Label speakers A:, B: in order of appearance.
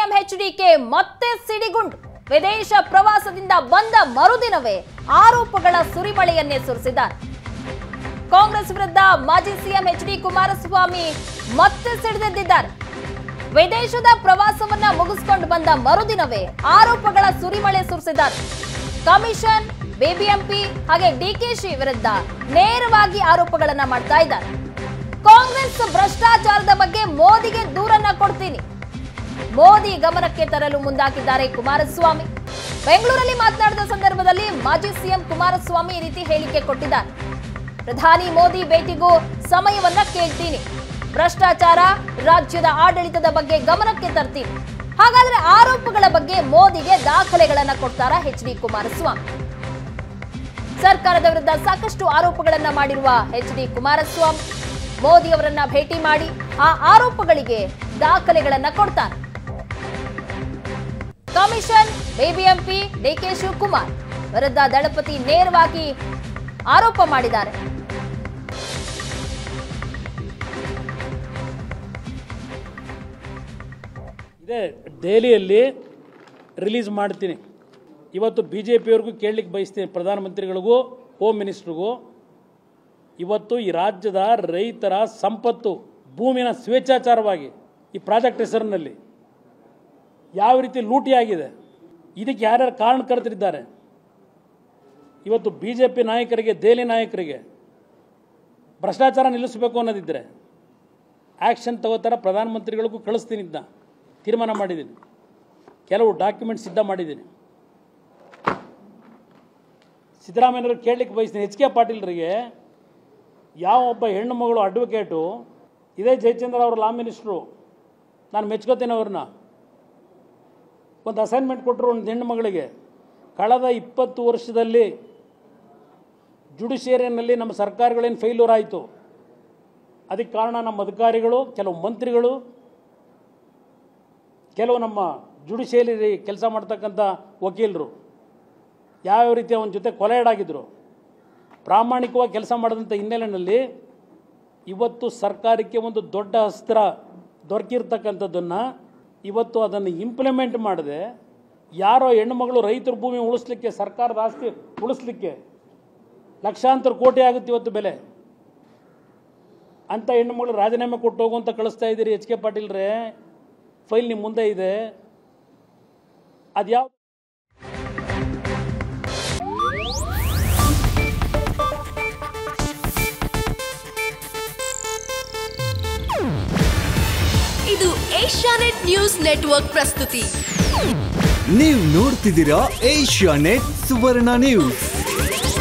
A: CM HDK ಮತ್ತೆ ಸಿಡಿಗುಂಡು ವಿದೇಶ ಪ್ರವಾಸದಿಂದ ಬಂದ ಮರುದಿನವೇ ಆರೋಪಗಳ ಸುರಿಮಳೆಯನ್ನೇ ಸುರಿಸಿದ್ದಾರೆ ಕಾಂಗ್ರೆಸ್ ವಿರುದ್ಧ ಮಾಜಿ ಸಿಎಂ ಎಚ್ ಡಿ ಕುಮಾರಸ್ವಾಮಿ ಮತ್ತೆ ಸಿಡಿದೆದ್ದಿದ್ದಾರೆ ವಿದೇಶದ ಪ್ರವಾಸವನ್ನ ಮುಗಿಸ್ಕೊಂಡು ಬಂದ ಮರುದಿನವೇ ಆರೋಪಗಳ ಸುರಿಮಳೆ ಸುರಿಸಿದ್ದಾರೆ ಕಮಿಷನ್ ಬಿಬಿಎಂಪಿ ಹಾಗೆ ಡಿಕೆಶಿ ವಿರುದ್ಧ ನೇರವಾಗಿ ಆರೋಪಗಳನ್ನ ಮಾಡ್ತಾ ಇದ್ದಾರೆ ಕಾಂಗ್ರೆಸ್ ಭ್ರಷ್ಟಾಚಾರದ ಬಗ್ಗೆ ಮೋದಿಗೆ ದೂರನ್ನ ಕೊಡ್ತೀನಿ ಮೋದಿ ಗಮನಕ್ಕೆ ತರಲು ಮುಂದಾಗಿದ್ದಾರೆ ಕುಮಾರಸ್ವಾಮಿ ಬೆಂಗಳೂರಲ್ಲಿ ಮಾತನಾಡಿದ ಸಂದರ್ಭದಲ್ಲಿ ಮಾಜಿ ಸಿಎಂ ಕುಮಾರಸ್ವಾಮಿ ಈ ರೀತಿ ಹೇಳಿಕೆ ಕೊಟ್ಟಿದ್ದಾರೆ ಪ್ರಧಾನಿ ಮೋದಿ ಭೇಟಿಗೂ ಸಮಯವನ್ನ ಕೇಳ್ತೀನಿ ಭ್ರಷ್ಟಾಚಾರ ರಾಜ್ಯದ ಆಡಳಿತದ ಬಗ್ಗೆ ಗಮನಕ್ಕೆ ತರ್ತೀನಿ ಹಾಗಾದ್ರೆ ಆರೋಪಗಳ ಬಗ್ಗೆ ಮೋದಿಗೆ ದಾಖಲೆಗಳನ್ನ ಕೊಡ್ತಾರಾ ಎಚ್ ಡಿ ಕುಮಾರಸ್ವಾಮಿ ಸರ್ಕಾರದ ವಿರುದ್ಧ ಸಾಕಷ್ಟು ಆರೋಪಗಳನ್ನ ಮಾಡಿರುವ ಎಚ್ ಡಿ ಕುಮಾರಸ್ವಾಮಿ ಮೋದಿ ಅವರನ್ನ ಭೇಟಿ ಮಾಡಿ ಆ ಆರೋಪಗಳಿಗೆ ದಾಖಲೆಗಳನ್ನ ಕೊಡ್ತಾರೆ ಕಮಿಷನ್ ಬಿಬಿಎಂಪಿ ಡಿಕೆ ಶಿವಕುಮಾರ್ ವಿರುದ್ಧ ದಳಪತಿ ನೇರವಾಗಿ ಆರೋಪ ಮಾಡಿದ್ದಾರೆ
B: ಇದೇ ದೆಹಲಿಯಲ್ಲಿ ರಿಲೀಸ್ ಮಾಡ್ತೀನಿ ಇವತ್ತು ಬಿ ಜೆ ಪಿಯವ್ರಿಗೂ ಕೇಳಲಿಕ್ಕೆ ಬಯಸ್ತೀನಿ ಪ್ರಧಾನಮಂತ್ರಿಗಳಿಗೂ ಹೋಮ್ ಮಿನಿಸ್ಟ್ರಿಗೂ ಇವತ್ತು ಈ ರಾಜ್ಯದ ರೈತರ ಸಂಪತ್ತು ಭೂಮಿನ ಸ್ವೇಚ್ಛಾಚಾರವಾಗಿ ಈ ಪ್ರಾಜೆಕ್ಟ್ ಹೆಸರಿನಲ್ಲಿ ಯಾವ ರೀತಿ ಲೂಟಿಯಾಗಿದೆ ಇದಕ್ಕೆ ಯಾರ್ಯಾರು ಕಾರಣಕರ್ತರಿದ್ದಾರೆ ಇವತ್ತು ಬಿ ಜೆ ಪಿ ನಾಯಕರಿಗೆ ದೆಹಲಿ ನಾಯಕರಿಗೆ ಭ್ರಷ್ಟಾಚಾರ ನಿಲ್ಲಿಸಬೇಕು ಅನ್ನೋದಿದ್ದರೆ ಆ್ಯಕ್ಷನ್ ತಗೋತಾರ ಪ್ರಧಾನಮಂತ್ರಿಗಳಿಗೂ ಕಳಿಸ್ತೀನಿ ಇದನ್ನ ತೀರ್ಮಾನ ಮಾಡಿದ್ದೀನಿ ಕೆಲವು ಡಾಕ್ಯುಮೆಂಟ್ ಸಿದ್ಧ ಮಾಡಿದ್ದೀನಿ ಸಿದ್ದರಾಮಯ್ಯವ್ರಿಗೆ ಕೇಳಲಿಕ್ಕೆ ಬಯಸ್ತೀನಿ ಎಚ್ ಕೆ ಪಾಟೀಲ್ರಿಗೆ ಯಾವ ಒಬ್ಬ ಹೆಣ್ಣು ಮಗಳು ಅಡ್ವೊಕೇಟು ಇದೇ ಜಯಚಂದ್ರ ಅವರು ಲಾ ಮಿನಿಸ್ಟ್ರು ನಾನು ಮೆಚ್ಕೋತೀನಿ ಅವ್ರನ್ನ ಒಂದು ಅಸೈನ್ಮೆಂಟ್ ಕೊಟ್ಟರು ಒಂದು ಹೆಣ್ಣು ಮಗಳಿಗೆ ಕಳೆದ ಇಪ್ಪತ್ತು ವರ್ಷದಲ್ಲಿ ಜುಡಿಷಿಯರಿಯಲ್ಲಿ ನಮ್ಮ ಸರ್ಕಾರಗಳೇನು ಫೇಲ್ಯೂರ್ ಆಯಿತು ಅದಕ್ಕೆ ಕಾರಣ ನಮ್ಮ ಅಧಿಕಾರಿಗಳು ಕೆಲವು ಮಂತ್ರಿಗಳು ಕೆಲವು ನಮ್ಮ ಜುಡಿಷಿಯಲಿ ಕೆಲಸ ಮಾಡ್ತಕ್ಕಂಥ ವಕೀಲರು ಯಾವ್ಯಾವ ರೀತಿ ಅವನ ಜೊತೆ ಕೊಲೆಯಡಾಗಿದ್ದರು ಪ್ರಾಮಾಣಿಕವಾಗಿ ಕೆಲಸ ಮಾಡಿದಂಥ ಹಿನ್ನೆಲೆಯಲ್ಲಿ ಇವತ್ತು ಸರ್ಕಾರಕ್ಕೆ ಒಂದು ದೊಡ್ಡ ಅಸ್ತ್ರ ದೊರಕಿರ್ತಕ್ಕಂಥದ್ದನ್ನು ಇವತ್ತು ಅದನ್ನು ಇಂಪ್ಲಿಮೆಂಟ್ ಮಾಡದೆ ಯಾರೋ ಹೆಣ್ಣುಮಗಳು ರೈತರ ಭೂಮಿ ಉಳಿಸ್ಲಿಕ್ಕೆ ಸರ್ಕಾರದ ಆಸ್ತಿ ಉಳಿಸ್ಲಿಕ್ಕೆ ಲಕ್ಷಾಂತರ ಕೋಟಿ ಆಗುತ್ತೆ ಇವತ್ತು ಬೆಲೆ ಅಂಥ ಹೆಣ್ಣುಮಗಳು ರಾಜೀನಾಮೆ ಕೊಟ್ಟು ಹೋಗುವಂತ ಕಳಿಸ್ತಾ ಇದ್ದೀರಿ ಎಚ್ ಕೆ ಪಾಟೀಲ್ರೇ ಫೈಲ್ ನಿಮ್ಮ ಮುಂದೆ ಇದೆ ಅದ್ಯಾವ
C: ಇದು ಏಷ್ಯಾನೆಟ್ ನ್ಯೂಸ್ ನೆಟ್ವರ್ಕ್ ಪ್ರಸ್ತುತಿ
D: ನೀವು ನೋಡ್ತಿದ್ದೀರಾ ಏಷ್ಯಾ ನೆಟ್ ಸುವರ್ಣ ನ್ಯೂಸ್